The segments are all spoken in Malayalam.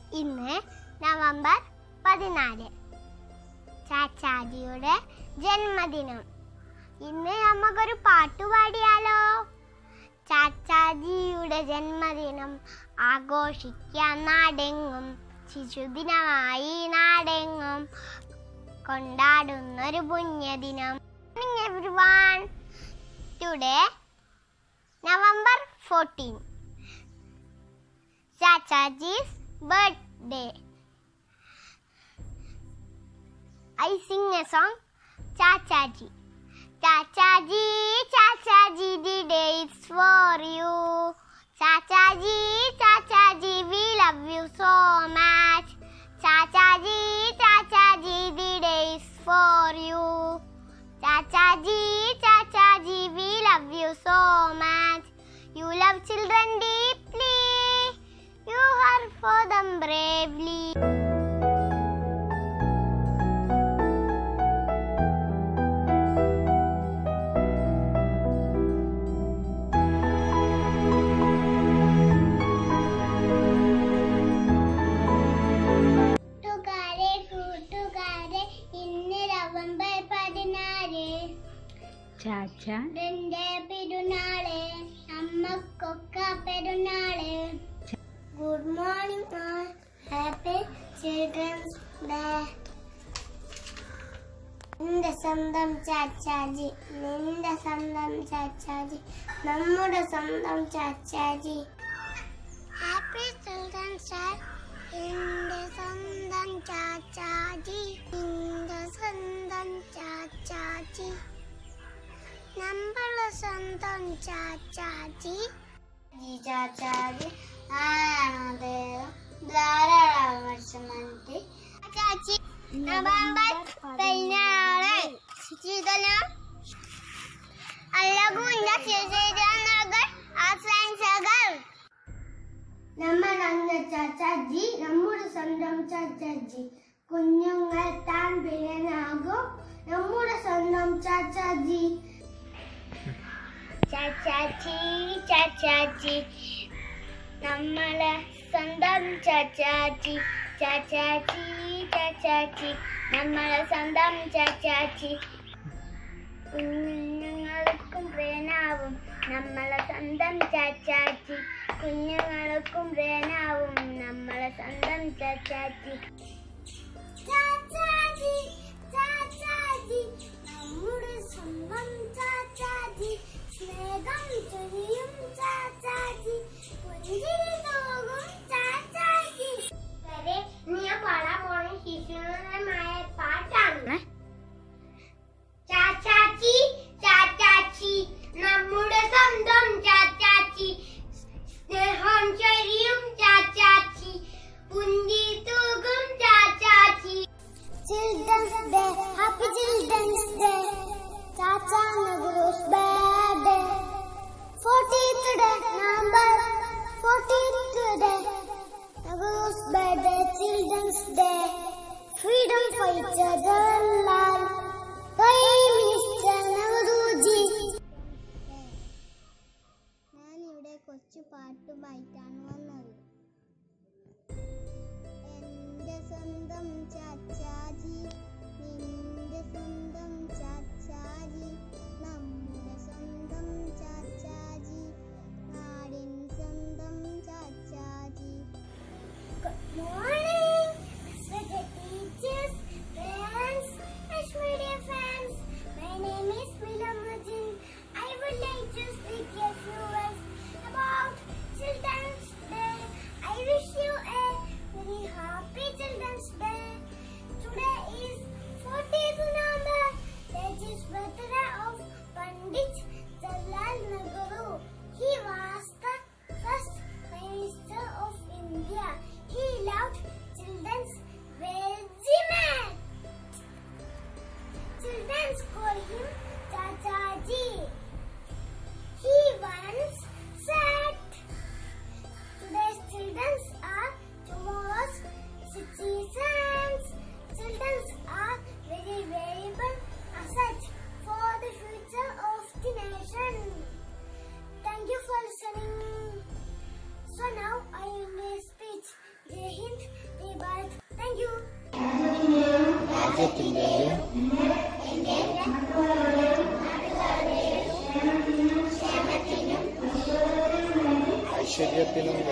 ഇന്ന് നവംബർ പതിനാല് ചാച്ചാജിയുടെ ജന്മദിനം ഇന്ന് നമുക്കൊരു പാട്ട് പാടിയാലോ ചാച്ചാജിയുടെ ജന്മദിനം ആഘോഷിക്കാൻ നാടെങ്ങും ശിശുദിനമായി നാടെങ്ങും കൊണ്ടാടുന്നൊരു പുണ്യദിനം everyone today November fourteen Chachaji's birthday. I sing a song, Chachaji. Chachaji, Chachaji, the day is for you. Chachaji, Chachaji, we love you so much. Chachaji, Chachaji, the day is for you. Chachaji, Chachaji, we love you so much. You love children deeply. You are for them bravely. കൂട്ടുകാരെ കൂട്ടുകാരെ ഇന്ന് നവംബർ പതിനാല് ചാച്ച എന്റെ പെരുന്നാള് അമ്മക്കൊക്കെ പെരുന്നാള് good morning happy children's day നിന്റെ സ്വന്തം ചാച്ചാജി നിന്റെ സ്വന്തം ചാച്ചാജി നമ്മുടെ സ്വന്തം ചാച്ചാജി ഹാപ്പി ചിൽഡ്രൻസ് ഡേ എന്റെ സ്വന്തം ചാച്ചാജി നിന്റെ സ്വന്തം ചാച്ചാജി നമ്മളെ സ്വന്തം ചാച്ചാജി ഈ ചാച്ചാജി ആരാണത് ധാരാളം വർഷം വന്നിട്ട് ചാച്ചി നവംബർ പതിനാറ് ശീതലം അല്ലകുണ്ട ശരീരങ്ങൾ ആശംസകൾ നമ്മൾ ചാച്ചാജി നമ്മുടെ സ്വന്തം ചാച്ചാജി കുഞ്ഞുങ്ങൾ താൻ പിഴനാകും നമ്മുടെ സ്വന്തം ചാച്ചാജി ചാച്ചാച്ചി ചാച്ചാച്ചി നമ്മളെ സ്വന്തം ചാച്ചാച്ചി ചാച്ചാച്ചി ചാച്ചാച്ചി നമ്മളെ സ്വന്തം ചാച്ചാച്ചി കുഞ്ഞുങ്ങൾക്കും പ്രേനാവും നമ്മളെ സ്വന്തം ചാച്ചാച്ചി കുഞ്ഞുങ്ങൾക്കും പ്രേനാവും നമ്മളെ സ്വന്തം ചാച്ചാച്ചി ചാച്ചാജി ചാച്ചാജി നമ്മുടെ സ്വന്തം ചാച്ചാജി സ്നേഹം ചൊരിയും ചാച്ചാജി പുഞ്ചിരി തോകും ചാച്ചാജി വരെ നീ പാടാൻ പോണ ശിശുമായ പാട്ടാണ് ചാച്ചാച്ചി ചാച്ചാച്ചി നമ്മുടെ സ്വന്തം ചാച്ചാച്ചി സ്നേഹം ചൊരിയും ചാച്ചാച്ചി പുഞ്ചിരി തൂകും Chachaji children's day happy children's day Chacha Nehru's birthday fourteenth day November fourteenth day Nehru's birthday children's day freedom fighter Jawaharlal prime minister Nehruji ഞാനിവിടെ കൊച്ചു പാട്ടുമായിട്ടാണ് വന്നത് എന്റെ സ്വന്തം ചാച്ചാജി നിന്റെ സ്വന്തം ചാച്ചാജി നമ്മുടെ സ്വന്തം ചാച്ചാജി നാടിൻ സ്വന്തം Chachaji good morning teachers, parents, and media fans. My name is Milamuddin. I would like to speak a few words about Children's Day. I wish you a very happy Children's Day. Today is 14th November. That is birthday of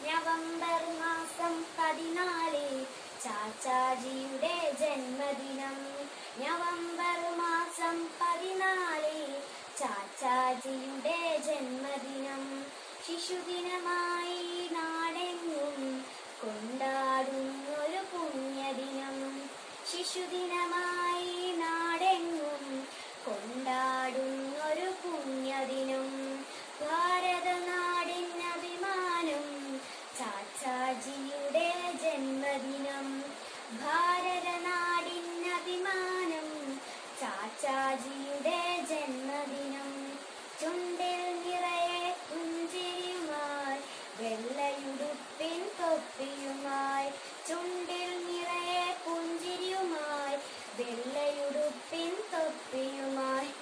November മാസം പതിനാല് ചാച്ചാജിയുടെ ജന്മദിനം നവംബർ മാസം പതിനാല് ചാച്ചാജിയുടെ ജന്മദിനം ശിശുദിനമായി നാടെങ്ങും കൊണ്ടാടുന്നൊരു പുണ്യദിനം ശിശുദിനമായി നാടെങ്ങും കൊണ്ടാടുന്നൊരു പുണ്യദിനം ഭാരതനാടിനഭിമാനം ചാച്ചാജിയുടെ ജന്മദിനം ഭാരതനാടിനഭിമാനം ചാച്ചാജിയുടെ ജന്മദിനം ചുണ്ടിൽ നിറയെ പുഞ്ചിരിയുമായി വെള്ളയുടുപ്പിൻ തൊപ്പിയുമായി ചുണ്ടിൽ നിറയെ പുഞ്ചിരിയുമായി വെള്ളയുടുപ്പിൻ തൊപ്പിയുമായി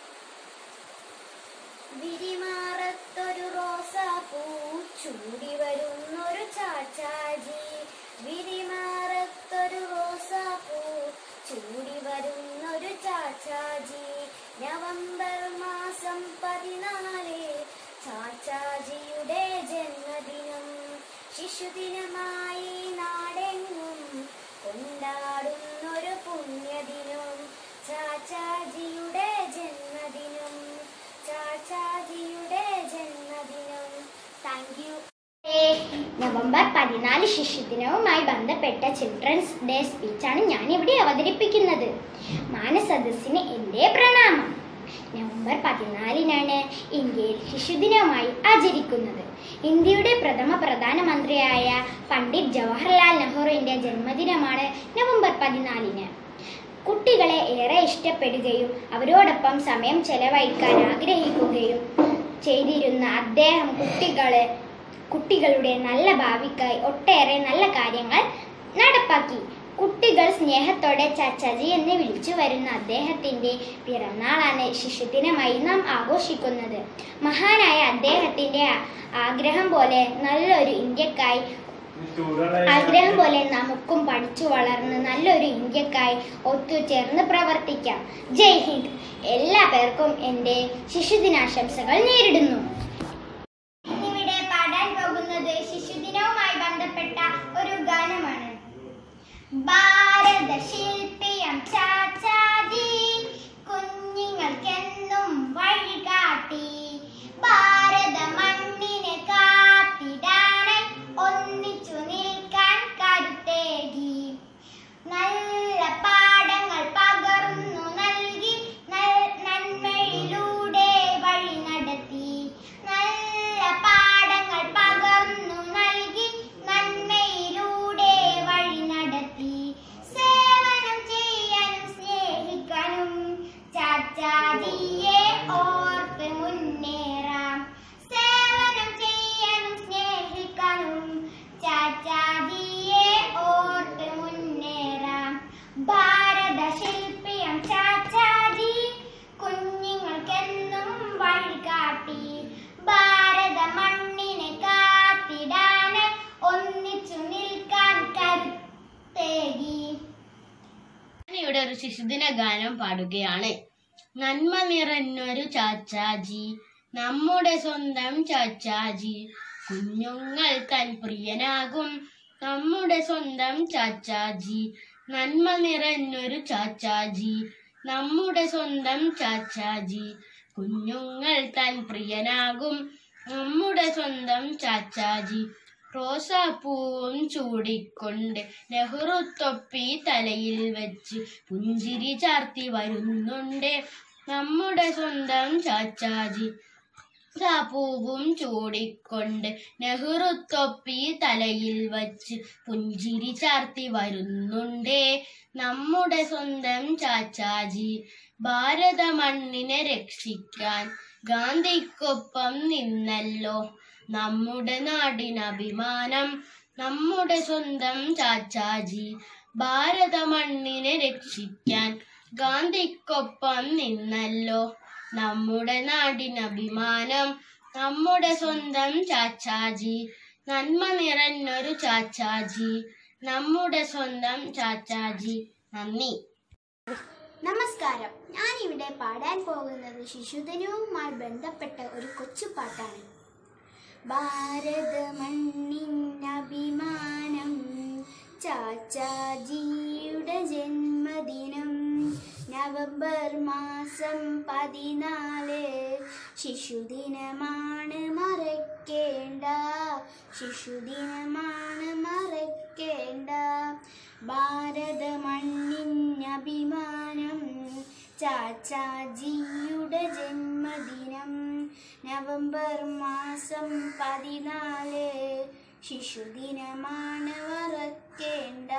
വിരിമാറത്തൊരു റോസാപ്പൂ ചൂടി വരുന്നൊരു ചാച്ചാജി വിരിമാറത്തൊരു റോസാപ്പൂ ചൂടി വരുന്നൊരു ചാച്ചാജി നവംബർ മാസം പതിനാല് ചാച്ചാജിയുടെ ജന്മദിനം ശിശുദിനമായി നാടെങ്ങും കൊണ്ടാടുന്നൊരു പുണ്യദിനം ചാച്ചാജിയുടെ ജന്മദിനം ചാച്ചാജിയുടെ ജന്മദിനം താങ്ക് യു നവംബർ പതിനാല് ശിശുദിനവുമായി ബന്ധപ്പെട്ട ചിൽഡ്രൻസ് ഡേ സ്പീച്ചാണ് ഞാൻ ഇവിടെ അവതരിപ്പിക്കുന്നത് മാനസദസ്സിന് എൻ്റെ പ്രണാമം നവംബർ പതിനാലിനാണ് ഇന്ത്യയിൽ ശിശുദിനമായി ആചരിക്കുന്നത് ഇന്ത്യയുടെ പ്രഥമ പ്രധാനമന്ത്രിയായ പണ്ഡിറ്റ് ജവഹർലാൽ നെഹ്റുവിൻ്റെ ജന്മദിനമാണ് നവംബർ പതിനാലിന് കുട്ടികളെ ഏറെ ഇഷ്ടപ്പെടുകയും അവരോടൊപ്പം സമയം ചെലവഴിക്കാൻ ആഗ്രഹിക്കുകയും ചെയ്തിരുന്ന അദ്ദേഹം കുട്ടികളെ കുട്ടികളുടെ നല്ല ഭാവിക്കായി ഒട്ടേറെ നല്ല കാര്യങ്ങൾ നടപ്പാക്കി കുട്ടികൾ സ്നേഹത്തോടെ ചച്ചാജി എന്ന് വിളിച്ചു വരുന്ന അദ്ദേഹത്തിന്റെ പിറന്നാളാണ് ശിശുദിനമായി നാം ആഘോഷിക്കുന്നത് മഹാനായ അദ്ദേഹത്തിന്റെ ആ- ആഗ്രഹം പോലെ നല്ലൊരു ഇന്ത്യക്കായി ആഗ്രഹം പോലെ നമുക്കും പഠിച്ചു വളർന്ന് നല്ലൊരു ഇന്ത്യക്കായി ഒത്തുചേർന്ന് പ്രവർത്തിക്കാം ജയ് ഹിന്ദ് എല്ലാ പേർക്കും എൻ്റെ ശിശുദിനാശംസകൾ നേരിടുന്നു ഇവിടെ പാടാൻ പോകുന്നത് ശിശുദിനവുമായി ബന്ധപ്പെട്ട ഒരു ഗാനമാണ് ഭാരത ശില്പിയം ചാച്ചാജി കുഞ്ഞുങ്ങൾക്കെന്നും വഴികാട്ടി ഭാരത മണ്ണിനെ കാത്തിടാനായി ഒന്നിച്ചു നിൽക്കാൻ കരുത്തേകി നല്ല പാഠങ്ങൾ പകർന്നു നൽകി നൽ- നന്മയിലൂടെ വഴി നടത്തി നല്ല പാഠങ്ങൾ പകർന്നു നൽകി നന്മയിലൂടെ വഴി നടത്തി സേവനം ചെയ്യാനും സ്നേഹിക്കാനും ചാച്ചാജിയെ ഓർത്ത് മുന്നേറാം സേവനം ചെയ്യാനും സ്നേഹിക്കാനും ചാച്ചാജിയെ ഓർത്ത് മുന്നേറാം ഭാരത ശില്പിയം ചാച്ചാജി കുഞ്ഞുങ്ങൾക്കെന്നും വഴികാട്ടി ഭാരത മണ്ണിനെ കാത്തിടാന് ഒന്നിച്ചു നിൽക്കാൻ കരുത്തേകി ഇവിടെ ഒരു ശിശുദിന ഗാനം പാടുകയാണ് നന്മ നിറഞ്ഞൊരു ചാച്ചാജി നമ്മുടെ സ്വന്തം ചാച്ചാജി കുഞ്ഞുങ്ങൾ തൻ പ്രിയനാകും നമ്മുടെ സ്വന്തം ചാച്ചാജി നന്മ നിറഞ്ഞൊരു ചാച്ചാജി നമ്മുടെ സ്വന്തം ചാച്ചാജി കുഞ്ഞുങ്ങൾ തൻ പ്രിയനാകും നമ്മുടെ സ്വന്തം ചാച്ചാജി റോസാപ്പൂവും ചൂടിക്കൊണ്ട് നെഹ്റു തൊപ്പി തലയിൽ വെച്ച് പുഞ്ചിരി ചാർത്തി വരുന്നുണ്ട് നമ്മുടെ സ്വന്തം ചാച്ചാജി റോസാപ്പൂവും ചൂടിക്കൊണ്ട് നെഹ്റു തൊപ്പി തലയിൽ വച്ച് പുഞ്ചിരി ചാർത്തി വരുന്നുണ്ടേ നമ്മുടെ സ്വന്തം ചാച്ചാജി ഭാരത മണ്ണിനെ രക്ഷിക്കാൻ ഗാന്ധിക്കൊപ്പം നിന്നല്ലോ നമ്മുടെ നാടിനഭിമാനം നമ്മുടെ സ്വന്തം ചാച്ചാജി ഭാരത മണ്ണിനെ രക്ഷിക്കാൻ ഗാന്ധിക്കൊപ്പം നിന്നല്ലോ നമ്മുടെ നാടിനഭിമാനം നമ്മുടെ സ്വന്തം ചാച്ചാജി നന്മ നിറഞ്ഞൊരു ചാച്ചാജി നമ്മുടെ സ്വന്തം ചാച്ചാജി നന്ദി നമസ്കാരം ഞാൻ ഇവിടെ പാടാൻ പോകുന്നത് ശിശുദിനവുമായി ബന്ധപ്പെട്ട ഒരു കൊച്ചുപാട്ടാണ് ഭാരത മണ്ണിനഭിമാനം ചാച്ചാജിയുടെ ജന്മദിനം നവംബർ മാസം പതിനാല് ശിശുദിനമാണ് മറക്കേണ്ട ശിശുദിനമാണ് മറക്കേണ്ട ഭാരത മണ്ണിനഭിമാനം ചാച്ചാജിയുടെ ജന്മദിനം നവംബർ മാസം പതിനാല് ശിശുദിനമാണ് മറക്കേണ്ട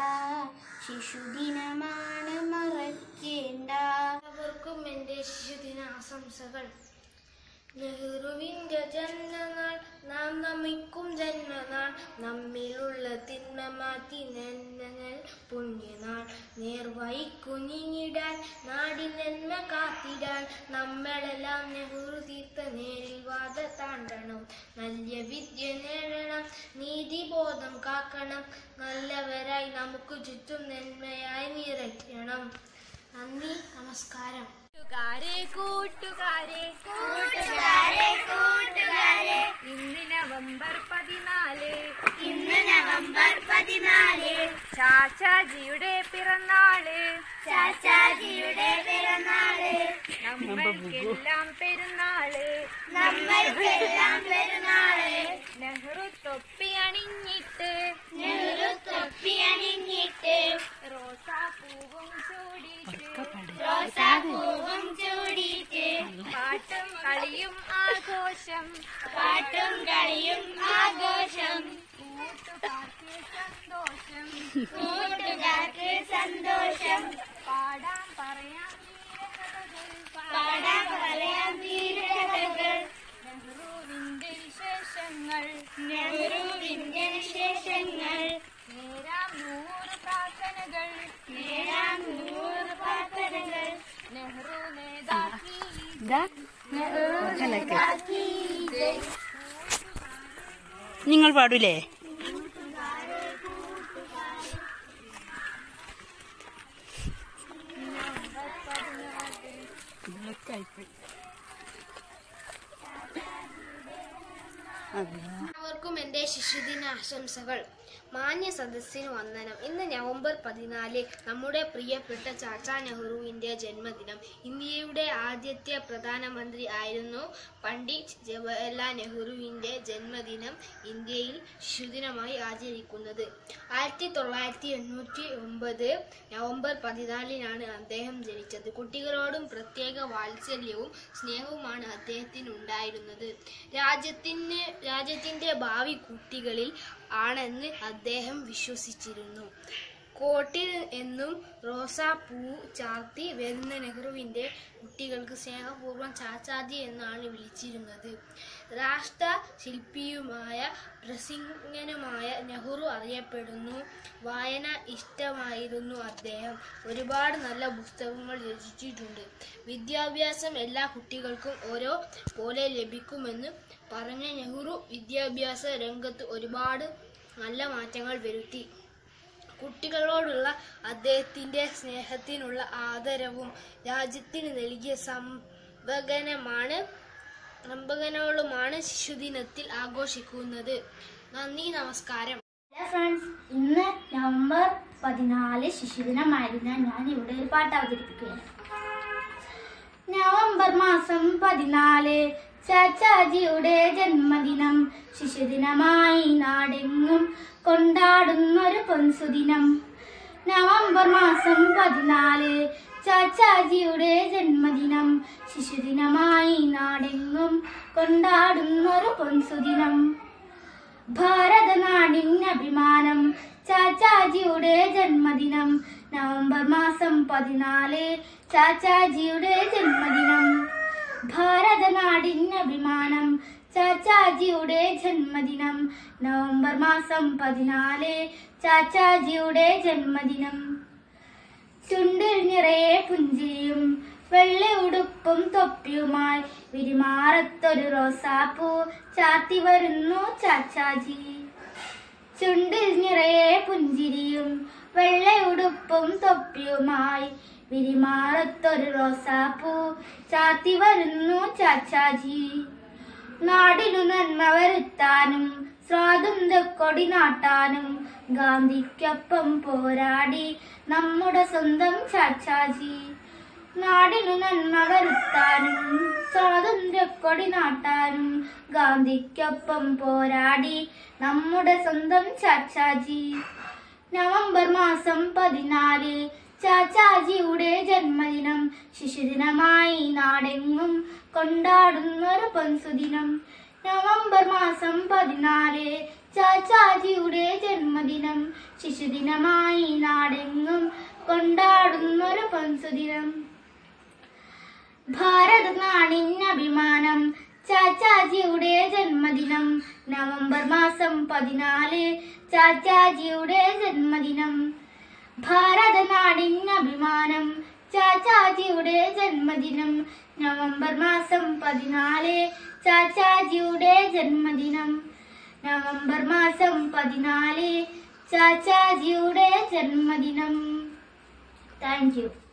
ശിശുദിനമാണ് മറക്കേണ്ട അവർക്കും എൻ്റെ ശിശുദിനാശംസകൾ നെഹ്റുവിൻ്റെ ജന്മനാൾ നാം നമിക്കും ജന്മനാൾ നമ്മിലുള്ള തിന്മ മാറ്റി നന്മകൾ പുണ്യനാൾ നേർവഴിക്കു നീങ്ങിടാൻ നാടിൻ നന്മ കാത്തിടാൻ നമ്മളെല്ലാം നെഹ്റു തീർത്ത നേരിൽ വാദ താണ്ടണം നല്ല വിദ്യ നേടണം നീതിബോധം കാക്കണം നല്ലവരായി നമുക്ക് ചുറ്റും നന്മയായി നിറയ്ക്കണം നന്ദി നമസ്കാരം കൂട്ടുകാരെ കൂട്ടുകാരെ കൂട്ടുകാരെ കൂട്ടുകാരെ ഇന്ന് നവംബർ പതിനാല് ഇന്ന് നവംബർ പതിനാല് ചാച്ചാജിയുടെ പിറന്നാള് ചാച്ചാജിയുടെ പിറന്നാള് നമ്മൾക്കെല്ലാം പെരുന്നാള് നമ്മൾക്കെല്ലാം പെരുന്നാള് നെഹ്റു തൊപ്പി അണിഞ്ഞിട്ട് നെഹ്റു തൊപ്പി അണിഞ്ഞിട്ട് റോസാപ്പൂവും ചൂടിയിട്ട് റോസാപ്പൂവും ചൂടിയിട്ട് പാട്ടും കളിയും ആഘോഷം പാട്ടും കളിയും ആഘോഷം കൂട്ടുകാർക്ക് സന്തോഷം കൂട്ടുകാർക്ക് സന്തോഷം പാടാൻ പറയാം വീരകഥകൾ പാടാൻ പറയാം വീരകഥകൾ നെഹ്റുവിന്റെ വിശേഷങ്ങൾ നെഹ്റുവിന്റെ വിശേഷങ്ങൾ നേരാം നൂറ് പ്രാർത്ഥനകൾ നേരാം നൂറ് പ്രാർത്ഥനകൾ നെഹ്റു നേതാക്കി നെഹ്റു നേതാക്കി നിങ്ങൾ പാടൂലേ എല്ലാവർക്കും എൻ്റെ ശിശുദിന ആശംസകൾ മാന്യ സദസ്സിന് വന്ദനം ഇന്ന് നവംബർ പതിനാല് നമ്മുടെ പ്രിയപ്പെട്ട ചാച്ചാ നെഹ്റുവിൻ്റെ ജന്മദിനം ഇന്ത്യയുടെ ആദ്യത്തെ പ്രധാനമന്ത്രി ആയിരുന്നു പണ്ഡിറ്റ് ജവഹർലാൽ നെഹ്റുവിൻ്റെ ജന്മദിനം ഇന്ത്യയിൽ ശിശുദിനമായി ആചരിക്കുന്നത് ആയിരത്തി തൊള്ളായിരത്തി എണ്ണൂറ്റി ഒമ്പത് നവംബർ പതിനാലിനാണ് അദ്ദേഹം ജനിച്ചത് കുട്ടികളോടും പ്രത്യേക വാത്സല്യവും സ്നേഹവുമാണ് അദ്ദേഹത്തിന് ഉണ്ടായിരുന്നത് രാജ്യത്തിന് രാജ്യത്തിൻ്റെ ഭാവി കുട്ടികളിൽ ആണെന്ന് അദ്ദേഹം വിശ്വസിച്ചിരുന്നു കോട്ടിൽ എന്നും റോസാപ്പൂ ചാർത്തി വരുന്ന നെഹ്റുവിൻ്റെ കുട്ടികൾക്ക് സ്നേഹപൂർവ്വം ചാച്ചാജി എന്നാണ് വിളിച്ചിരുന്നത് രാഷ്ട്ര ശില്പിയുമായ പ്രസിംഗനുമായ നെഹ്റു അറിയപ്പെടുന്നു വായന ഇഷ്ടമായിരുന്നു അദ്ദേഹം ഒരുപാട് നല്ല പുസ്തകങ്ങൾ രചിച്ചിട്ടുണ്ട് വിദ്യാഭ്യാസം എല്ലാ കുട്ടികൾക്കും ഓരോ പോലെ ലഭിക്കുമെന്ന് പറഞ്ഞ നെഹ്റു വിദ്യാഭ്യാസ രംഗത്ത് ഒരുപാട് നല്ല മാറ്റങ്ങൾ വരുത്തി കുട്ടികളോടുള്ള അദ്ദേഹത്തിൻ്റെ സ്നേഹത്തിനുള്ള ആദരവും രാജ്യത്തിന് നൽകിയ സംവകനമാണ് സംവകനങ്ങളുമാണ് ശിശുദിനത്തിൽ ആഘോഷിക്കുന്നത് നന്ദി നമസ്കാരം ഹലോ ഫ്രണ്ട്സ് ഇന്ന് നവംബർ പതിനാല് ശിശുദിനമായിരുന്ന ഞാൻ ഇവിടെ ഒരു പാട്ട് അവതരിപ്പിക്കുകയാണ് നവംബർ മാസം പതിനാല് ചാച്ചാജിയുടെ ജന്മദിനം ശിശുദിനമായി നാടെങ്ങും കൊണ്ടാടുന്നൊരു പൊൻസുദിനം നവംബർ മാസം പതിനാല് ചാച്ചാജിയുടെ ജന്മദിനം ശിശുദിനമായി നാടെങ്ങും കൊണ്ടാടുന്നൊരു പൊൻസുദിനം ഭാരതനാടിന് അഭിമാനം ചാച്ചാജിയുടെ ജന്മദിനം നവംബർ മാസം പതിനാല് ചാച്ചാജിയുടെ ജന്മദിനം ഭാരതനാടിന് അഭിമാനം ചാച്ചാജിയുടെ ജന്മദിനം നവംബർ മാസം പതിനാല് ചാച്ചാജിയുടെ ജന്മദിനം ചുണ്ടിൽ നിറയെ പുഞ്ചിരിയും വെള്ള ഉടുപ്പും തൊപ്പിയുമായി വിരിമാറത്തൊരു റോസാപ്പൂ ചാത്തി വരുന്നു ചാച്ചാജി ചുണ്ടിൽ നിറയെ പുഞ്ചിരിയും വെള്ള ഉടുപ്പും തൊപ്പിയുമായി വിരിമാറത്തൊരു റോസാപ്പൂ ചാത്തി വരുന്നു ചാച്ചാജി നാടിനു നന്മ വരുത്താനും സ്വാതന്ത്ര്യക്കൊടി നാട്ടാനും ഗാന്ധിക്കൊപ്പം പോരാടി നമ്മുടെ സ്വന്തം ചാച്ചാജി നാടിനു നന്മ വരുത്താനും സ്വാതന്ത്ര്യക്കൊടി നാട്ടാനും ഗാന്ധിക്കൊപ്പം പോരാടി നമ്മുടെ സ്വന്തം ചാച്ചാജി നവംബർ മാസം പതിനാല് ചാച്ചാജിയുടെ ജന്മദിനം ശിശുദിനമായി നാടെങ്ങും കൊണ്ടാടുന്നൊരു പൊൻസുദിനം നവംബർ മാസം പതിനാല് ചാച്ചാജിയുടെ ജന്മദിനം ശിശുദിനമായി നാടെങ്ങും കൊണ്ടാടുന്നൊരു പൊൻസുദിനം ഭാരത നാടിനഭിമാനം ചാച്ചാജിയുടെ ജന്മദിനം നവംബർ മാസം പതിനാല് ചാച്ചാജിയുടെ ജന്മദിനം ഭാരത നാടിനഭിമാനം ചാച്ചാജിയുടെ ജന്മദിനം നവംബർ മാസം പതിനാല് ചാച്ചാജിയുടെ ജന്മദിനം നവംബർ മാസം പതിനാല് ചാച്ചാജിയുടെ ജന്മദിനം താങ്ക് യു